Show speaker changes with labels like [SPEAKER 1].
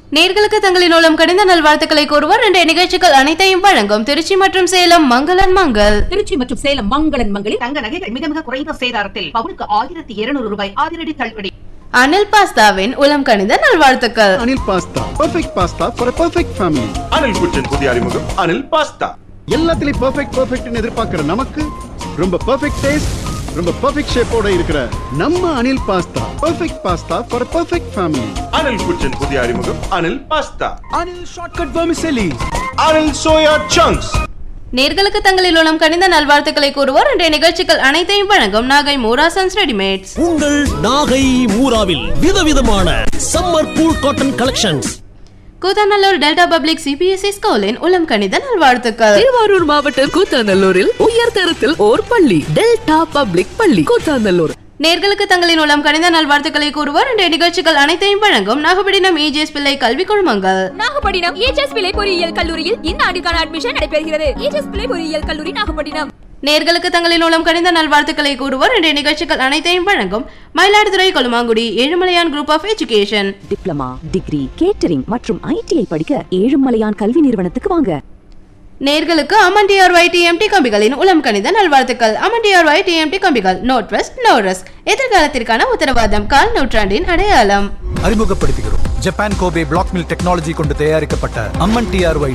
[SPEAKER 1] நேர்களுக்கு தங்களின் மூலம் கடிந்த நல்வாழ்த்துக்களை கூறுவார் என்ற நிகழ்ச்சிகள் அனைத்தையும் வழங்கும் திருச்சி மற்றும் சேலம் மங்களன் மங்கள்
[SPEAKER 2] திருச்சி மற்றும் சேலம் மங்களன் மங்களில்
[SPEAKER 3] தங்க நகைகள் மிக மிக குறைந்த சேதாரத்தில் பவுனுக்கு ஆயிரத்தி இருநூறு ரூபாய் அதிரடி தள்ளுபடி
[SPEAKER 1] அனில் பாஸ்தாவின் உளம் கணித நல்வாழ்த்துக்கள்
[SPEAKER 4] Anil pasta perfect pasta for perfect family
[SPEAKER 5] Anil kitchen புதிய அறிமுகம் அனில் பாஸ்தா
[SPEAKER 4] எல்லாத்துலயும் பர்ஃபெக்ட் பர்ஃபெக்ட்னு எதிர்பார்க்கிற நமக்கு ரொம்ப பர்ஃபெக்ட் டேஸ்ட் ரொம்ப பர்ஃபெக்ட் ஷேப்போட இருக்கிற நம்ம Anil pasta perfect pasta for perfect family
[SPEAKER 5] Anil kitchen புதிய அறிமுகம் Anil pasta
[SPEAKER 6] Anil Shortcut Vermicelli.
[SPEAKER 5] Anil soya chunks
[SPEAKER 1] நேர்களுக்கு தங்களின் மூலம் கணித நல்வாழ்த்துக்களை கூறுவார் என்ற நிகழ்ச்சிகள் அனைத்தையும் வழங்கும் நாகை மூராசன்ஸ் ரெடிமேட்ஸ்
[SPEAKER 7] உங்கள் நாகை மூராவில் விதவிதமான summer cool cotton collections
[SPEAKER 1] Koothanallur delta public CBSE ஸ்கூலின் உளம் கணித நல்வாழ்த்துக்கள்
[SPEAKER 8] திருவாரூர் மாவட்டம் கூத்தாநல்லூரில் உயர்தரத்தில் ஓர் பள்ளி டெல்டா பப்ளிக் பள்ளி கூத்தாநல்லூர்
[SPEAKER 1] நேர்களுக்கு தங்களின் மூலம் கணித நல்வாழ்த்துக்களை கூறுவார் என்ற நிகழ்ச்சிகள் அனைத்தையும் வழங்கும் நாகப்பட்டினம் இஜிஎஸ் பிள்ளை கல்வி குழுமங்கள்
[SPEAKER 9] நாகப்பட்டினம் ஏஜஸ் பிள்ளை பொறியியல் கல்லூரியில் இந்த ஆண்டுக்கான அட்மிஷன் நடைபெறுகிறது ஏஜஸ் பிள்ளை பொறியியல் கல்லூரி நாகப்பட்டினம்
[SPEAKER 1] நேர்களுக்கு தங்களின் மூலம் கணித நல்வாழ்த்துக்களை கூறுவார் என்ற நிகழ்ச்சிகள் அனைத்தையும் வழங்கும் Mayiladuthurai Kolumangudi Ezhumalaiyan group of education
[SPEAKER 10] diploma degree catering மற்றும் ஐடிஐ படிக்க ஏழுமலையான் கல்வி நிறுவனத்துக்கு வாங்க
[SPEAKER 1] நேர்களுக்கு அமன் டிஆர்ஒய் டிஎம்டி கம்பிகளின் உளம் கணித நல்வாழ்த்துக்கள் அமன் டிஆர்ஒய் டிஎம்டி கம்பிகள் நோ ட்ரஸ்ட் நோ ரிஸ்க் எதிர்காலத்திற்கான உத்தரவாதம் கால் நூற்றாண்டின் அடையாளம்
[SPEAKER 6] அறிமுகப்படுத்துகிறோம் Japan Kobe block mill technology கொண்டு தயாரிக்கப்பட்ட அம்மன் டிஆர்ஒய்